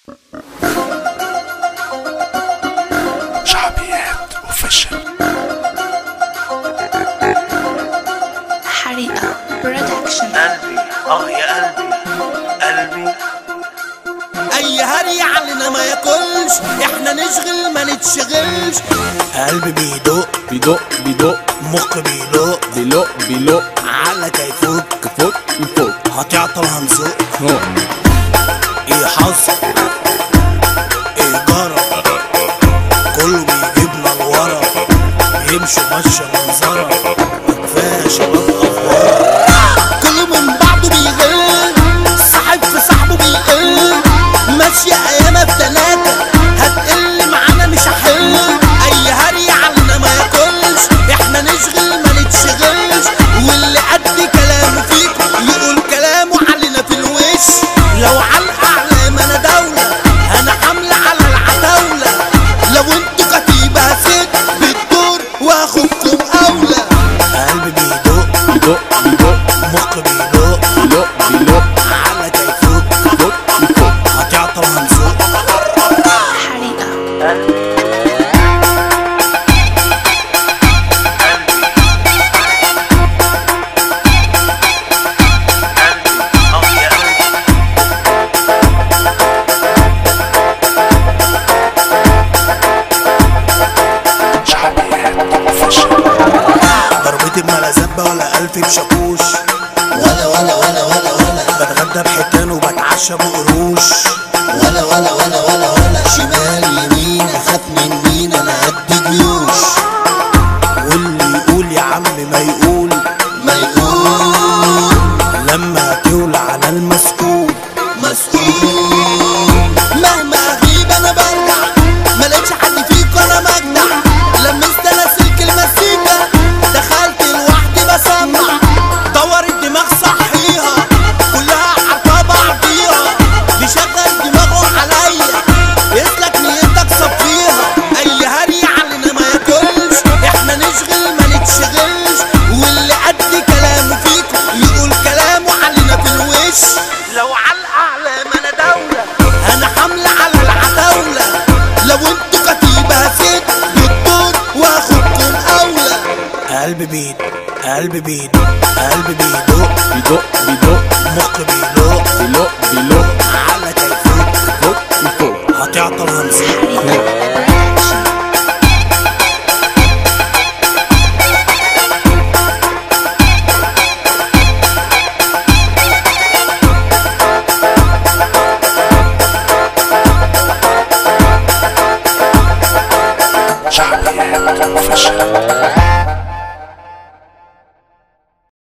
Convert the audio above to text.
شعبيات وفشل حريقة برودكشن قلبي اه يا قلبي قلبي اي هري علينا ما ياكلش احنا نشغل ما نتشغلش قلبي بيدق بيدق بيدق مخ بيدق بيلق بيلق على كيفوت فوق فوق هتعطل هنزق هو ايه حصل ايه جرى كله بيجيبنا لورا يمشوا مشى منظرة كفايه شباب افوار كله من بعضه بيغل صاحب في صاحبه بيقل ماشية ايامها بتلاتة هتقل معانا مش هحل اي هري علينا ما ياكلش احنا نشغل ما نتشغلش واللي قد كلامه فيكم يقول كلامه علينا في الوش لو على الاعلام انا دولة انا حاملة على العتاولة لو انتوا كتيبة هسيب بالدور واخدكم اولى قلبي بيدق بيدق بيدق مخ بيدق بيلق بيلق على كيفوت فوق فوق هتعطل هنزق حريقة اه يا قلبي شعبيات وفشل ضربتي بملازات بقى ولا ألف بشاكوش ولا ولا ولا ولا ولا بتغدى بحيتان وبتعشى بقروش ولا ولا ولا ولا ولا شمال يمين اخاف من مين انا قد جيوش واللي يقول يا عم ما يقول ما يقول لما تولع على المسؤول مسؤول مهما اغيب انا برجع ما لقيتش حد فيكم انا مجدع لمست انا سلك المزيكا دخلت لوحدي بسمع دور الدماغ صحيها كلها عارفه بعضيها يشغل دماغه عليا يسلك نيتك صفيها اي هري علينا ما ياكلش احنا نشغل ما نتشغلش واللي قد كلامه فيكم يقول كلامه علينا في الوش لو على الاعلام انا دولة انا حاملة على العتاولة لو انتوا كتيبة هسيب بالدور واخدكم اولى قلبي بيد قلبي بيد قلبي بيدق بيدق بيدق مخ بيدق بيلق بيلق على كيفوت فوق فوق هتعطل هنزق برودكشن شعبيات وفشل